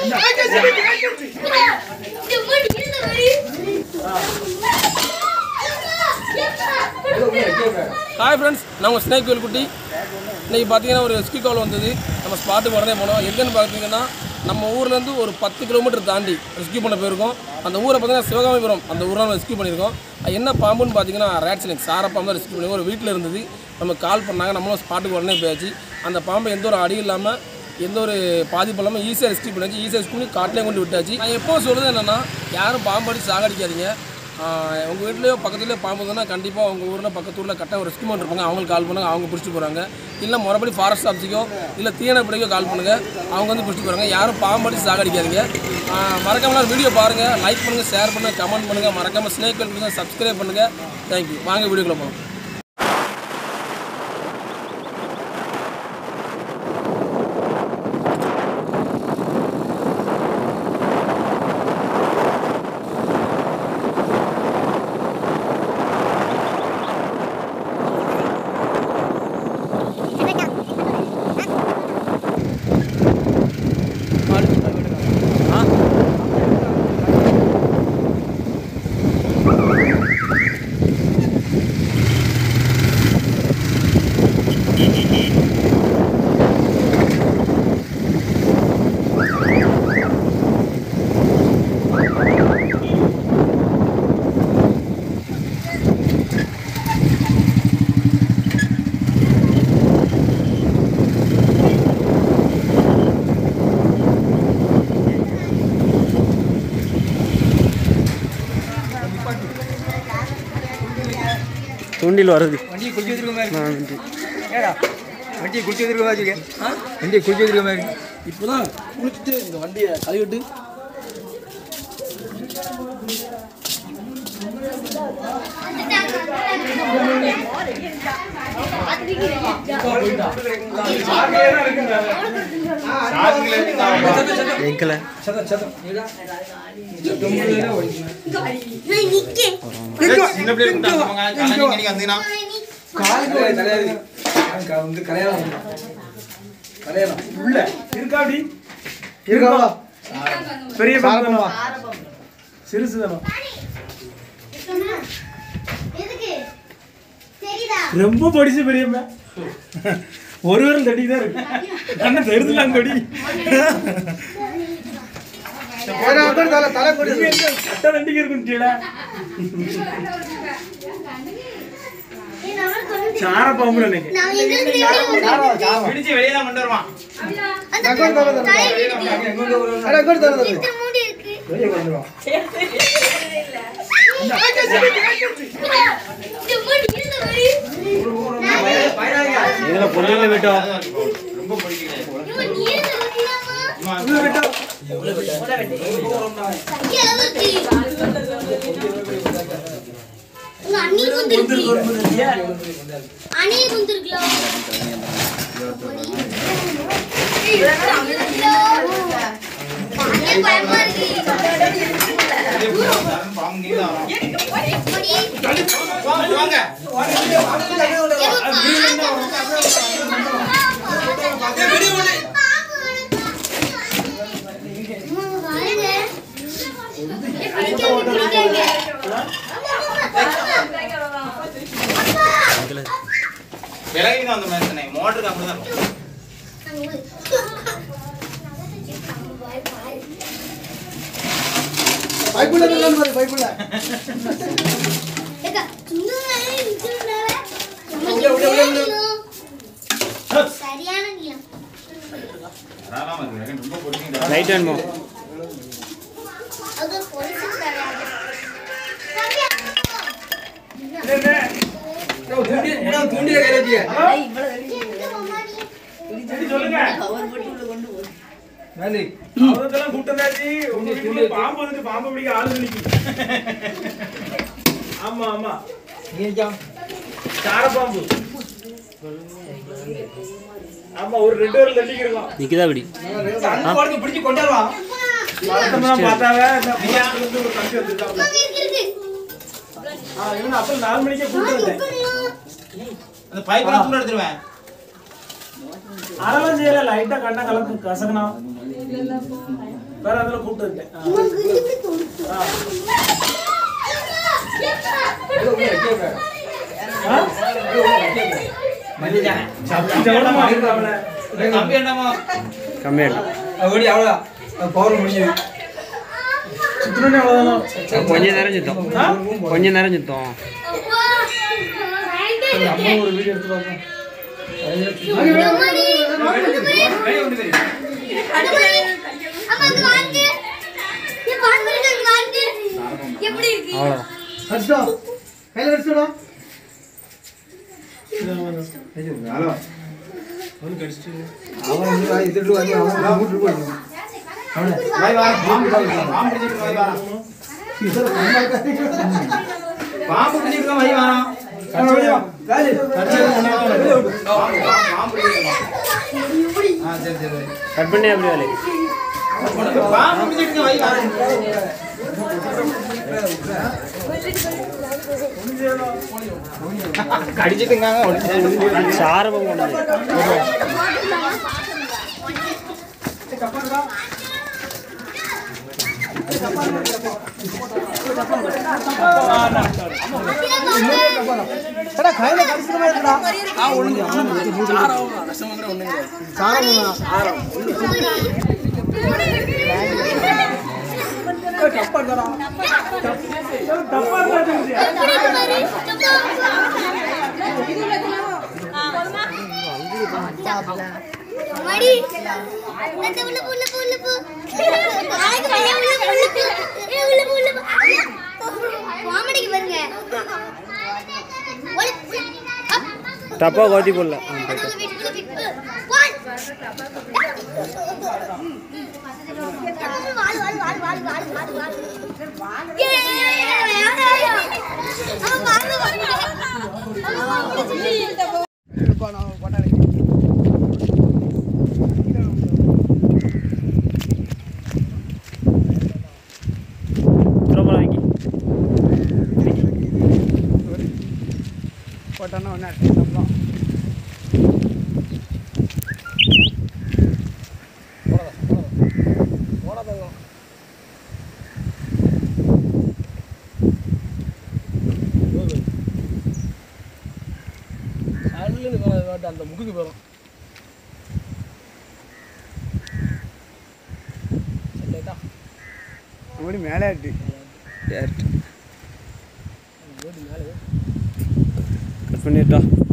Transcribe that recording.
Hi friends நான் உங்கள் snake வேல்குட்டி இன்றைக்கி பார்த்தீங்கன்னா ஒரு ரெஸ்கியூ கால் வந்தது நம்ம ஸ்பாட்டுக்கு உடனே போனோம் எங்கன்னு பார்த்தீங்கன்னா நம்ம ஊர்லேருந்து ஒரு பத்து கிலோமீட்டர் தாண்டி ரெஸ்கியூ பண்ண போயிருக்கோம் அந்த ஊரை பார்த்தீங்கன்னா சிவகாமிபுரம் அந்த ஊரில் நம்ம ரெஸ்கியூ பண்ணியிருக்கோம் அது என்ன பாம்புன்னு பார்த்தீங்கன்னா ரேட் ஸ்னேக் சார பாம்பு தான் ரெஸ்கியூ பண்ணி ஒரு வீட்டில் இருந்தது நம்ம கால் பண்ணாங்க நம்மளும் ஸ்பாட்டுக்கு உடனே போயாச்சு அந்த பாம்பை எந்த ஒரு அடி இல்லாமல் எந்த ஒரு பாதிப்பு இல்லாமல் ஈஸியாக ரெஸ்கியூ பண்ணியாச்சு ஈஸியாக ரெஸ்கியூ பண்ணி காட்டிலே கொண்டு விட்டாச்சு நான் எப்போ சொல்கிறது என்னென்னா யாரும் பாம்பு அடிச்சு சாகடிக்காதீங்க உங்கள் வீட்லேயோ பக்கத்துலேயோ பாம்பு இருந்ததுன்னா கண்டிப்பாக உங்கள் ஊரில் பக்கத்து ஊரில் கரெக்டாக ஒரு ரெஸ்க்யூமெண்ட் இருப்பாங்க அவங்களுக்கு கால் பண்ணுங்க அவங்க பிடிச்சிட்டு போகிறாங்க இல்லை மறுபடி ஃபாரஸ்ட் ஆஃபீஸிக்கோ இல்லை தீயணைப்படைக்கோ கால் பண்ணுங்கள் அவங்க வந்து பிடிச்சிட்டு போகிறாங்க யாரும் பாம்பு அடிச்சு சாகடிக்காதீங்க மறக்காமல் வீடியோ பாருங்கள் லைக் பண்ணுங்கள் ஷேர் பண்ணுங்கள் கமெண்ட் பண்ணுங்கள் மறக்காமல் ஸ்னேக் பண்ணுங்கள் சப்ஸ்கிரைப் பண்ணுங்கள் தேங்க்யூ வாங்க வீடியோக்குள்ள போகலாம் தூண்டில் வருது வண்டியை குளிச்சு வச்சிருக்க மாதிரி இருக்கு. ஏடா வண்டியை குளிச்சு வச்சிருக்க மாதிரி இருக்கு வண்டியை குளிச்சு வச்சிருக்க மாதிரி இருக்கு. இப்போ தான் குளிச்சுட்டு இந்த வண்டியை கழுவிட்டு எங்கல சின்ன பிள்ளை கலைஞர் வந்தீங்கன்னா காலுக்கு ஒரு தலையாரி. காலுக்கு வந்து கரையாளம் வந்து. கரையாளம். உள்ள. இருக்கா அப்படி? இருக்கா? பெரிய பாம்பு தானோ? சிறுசு தானோ? ரொம்ப படிச்சு பெரியப்ப ஒரு விரல் தட்டி தான் இருக்கு கண்ணை தெரிதுலாம் கொடி கட்ட தண்டிக்கு இருக்குன்னு சார பாம்பு நினைக்க பிடிச்சு வெளியே தான் கொண்டு வருவான் வெளியே கொண்டு வருவான் இதுல பொண்ணுல விட்டோம் ரொம்ப பிடிக்கல அண்ணி குந்திருக்கு அணி குந்திருக்கலாம் பயமா இருக்கு பாம்பு நீங்க தான் பொடி. வாங்க விலகி தான் அந்த மாதிரி தானே மோட்டருக்கு அப்படிதான் இருக்கும் சரியான நீளம் தாராளமா இருக்கு எனக்கு ரொம்ப பிடிக்கும் லைட் வேணுமோ அது பொரிச்சு தராது தூண்டில கையில வச்சுக்க. சொல்லுங்க நன்றி அவருக்கெல்லாம் கூட்டந்தாச்சு உங்க வீட்டுல பாம்பு வந்துட்டு பாம்பு பிடிக்க ஆளு நிக்குது ஆமா ஆமா சார பாம்பு ஆமா ஒரு ரெண்டு பேரும் தள்ளிக்கு இருக்கோம் நிக்குதா அப்படி பிடிச்சு கொண்டு வருவான் வழக்கம்லாம் பார்த்தாவே இந்த பக்கத்துல இருந்து ஒரு தம்பி வந்துட்டான் இருக்கு இருக்கு ஆ, இவனை அப்ப நாலு மணிக்கே கூட்டு வந்தேன் அந்த பைப் எல்லாம் தூர எடுத்துருவேன் அதெல்லாம் செய்யல லைட்டா கண்ணை கலந்து கசக்கணும் வேற அதுல கூப்பிட்டு இருக்கேன் ஆ. ஆ? ஜவளமா இருக்காமல. தம்பி என்னமா கம்மியாயிடும் ஓடி அவ்வளோதான் பவர் முடியுது சுத்துனோடனே அவ்வளவுதானா? கொஞ்ச நேரம் சுத்தம் ஆ? கொஞ்ச நேரம் சுத்தம் அம்மா ஒரு வீடியோ எடுத்து பார்ப்போம் வெளியே வந்து தெரியும் எப்படி இருக்கு அவ்வளோதான் அவன் வந்து வாய் இதுட்டு வாங்கி அவன் கூட்டு போயிடும் வாய் வா பாம்பு பாம்பு பிடிச்சிட்டு வாய் வா பாம்பு பிடிச்சிட்டு வாய் வா பாம்பு பாம்பு பிடிச்சிட்டு ஆ சரி சரி கட் பண்ணி அப்படி வேலை பாம்பு பிடிச்சிட்டு வாய் வா கடிச்சிட்டுங்க சாரபம் கொண்டு ஆ ஒழுங்கு சாரம் நஷ்டமாக கூட ஒன்றும் கிடையாது தப்பா இருந்தா மடி இந்த உள்ள போ, உள்ள போ, உள்ள போ. ஆளுக்கு பையன் உள்ள போ, உள்ள போ. ஏ, உள்ள போ, உள்ள போ. காமெடிக்கு பாருங்க உள்ள போ. அப். தப்பா கோத்தி போடல ஆ, அது போட்டு. உங்க வீட்டுக்குள்ள போய், வால். வால், வால், வால், வால், வால், வால், வால். ஏ, அவன் வால், வால். அவன் வால் பிடிச்சிட்டு. ரொம்ப வாங்கி சல்லுன்னு போன வாட்டு அந்த முக்குக்கு போயிடும் லைட்டா அப்படி மேலே ஆட்டு கட் பண்ணிட்டா